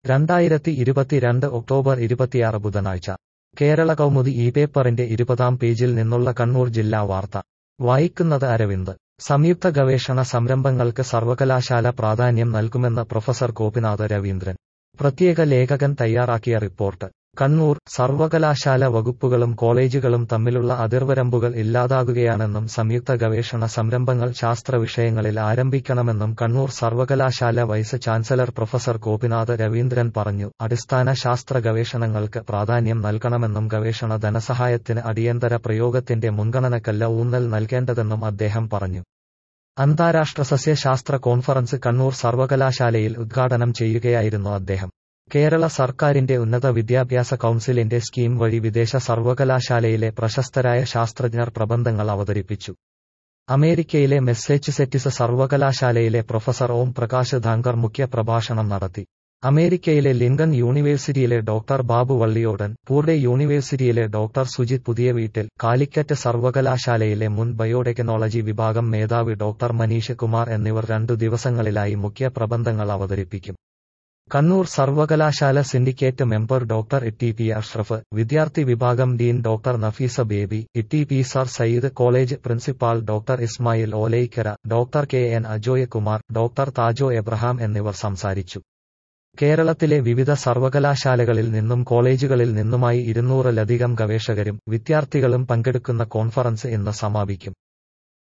രണ്ടായിരത്തി ഇരുപത്തിരണ്ട് ഒക്ടോബർ ഇരുപത്തിയാറ് ബുധനാഴ്ച കേരള കൗമുദി ഈ പേപ്പറിന്റെ ഇരുപതാം പേജിൽ നിന്നുള്ള കണ്ണൂർ ജില്ലാ വാർത്ത വായിക്കുന്നത് അരവിന്ദ് സംയുക്ത ഗവേഷണ സംരംഭങ്ങൾക്ക് സർവകലാശാല പ്രാധാന്യം നൽകുമെന്ന് പ്രൊഫസർ ഗോപിനാഥ് രവീന്ദ്രൻ പ്രത്യേക ലേഖകൻ തയ്യാറാക്കിയ റിപ്പോർട്ട് കണ്ണൂർ സർവകലാശാല വകുപ്പുകളും കോളേജുകളും തമ്മിലുള്ള അതിർവരമ്പുകൾ ഇല്ലാതാകുകയാണെന്നും സംയുക്ത ഗവേഷണ സംരംഭങ്ങൾ ശാസ്ത്ര വിഷയങ്ങളിൽ ആരംഭിക്കണമെന്നും കണ്ണൂർ സർവകലാശാല vice chancellor professor Gopinath Raveendran പറഞ്ഞു അടിസ്ഥാന ശാസ്ത്ര ഗവേഷണങ്ങൾക്ക് പ്രാധാന്യം നൽകണമെന്നും ഗവേഷണ ധനസഹായത്തിന് അടിയന്തര പ്രയോഗത്തിന്റെ മുൻഗണനക്കല്ല ഊന്നൽ നൽകേണ്ടതെന്നും അദ്ദേഹം പറഞ്ഞു അന്താരാഷ്ട്ര സസ്യശാസ്ത്ര കോൺഫറൻസ് കണ്ണൂർ സർവകലാശാലയിൽ ഉദ്ഘാടനം ചെയ്യുകയായിരുന്നു അദ്ദേഹം കേരള സർക്കാരിന്റെ ഉന്നത വിദ്യാഭ്യാസ കൗൺസിലിന്റെ സ്കീം വഴി വിദേശ സർവകലാശാലയിലെ പ്രശസ്തരായ ശാസ്ത്രജ്ഞർ പ്രബന്ധങ്ങൾ അവതരിപ്പിച്ചു അമേരിക്കയിലെ മെസ്സേച്ചുസെറ്റിസ് സർവകലാശാലയിലെ പ്രൊഫസർ ഓം പ്രകാശ് ധാങ്കർ മുഖ്യ പ്രഭാഷണം നടത്തി അമേരിക്കയിലെ ലിങ്കൺ യൂണിവേഴ്സിറ്റിയിലെ ഡോക്ടർ ബാബു വള്ളിയോടൻ പൂർഡെ യൂണിവേഴ്സിറ്റിയിലെ ഡോക്ടർ സുജിത് പുതിയ വീട്ടിൽ കാലിക്കറ്റ് സർവകലാശാലയിലെ മുൻ ബയോടെക്നോളജി വിഭാഗം മേധാവി ഡോക്ടർ മനീഷ് കുമാർ എന്നിവർ രണ്ടു ദിവസങ്ങളിലായി മുഖ്യ പ്രബന്ധങ്ങൾ അവതരിപ്പിക്കും കണ്ണൂർ സർവകലാശാല syndicate member doctor E P Ashraf വിദ്യാർത്ഥി വിഭാഗം dean doctor Nafeesa Baby E P sir Syed college principal doctor Ismail Olaikkara doctor K N Ajoy Kumar doctor Tajo Abraham എന്നിവർ സംസാരിച്ചു കേരളത്തിലെ വിവിധ സർവകലാശാലകളിൽ നിന്നും കോളേജുകളിൽ നിന്നുമായി ഇരുന്നൂറിലധികം ഗവേഷകരും വിദ്യാർത്ഥികളും പങ്കെടുക്കുന്ന കോൺഫറൻസ് ഇന്ന് സമാപിക്കും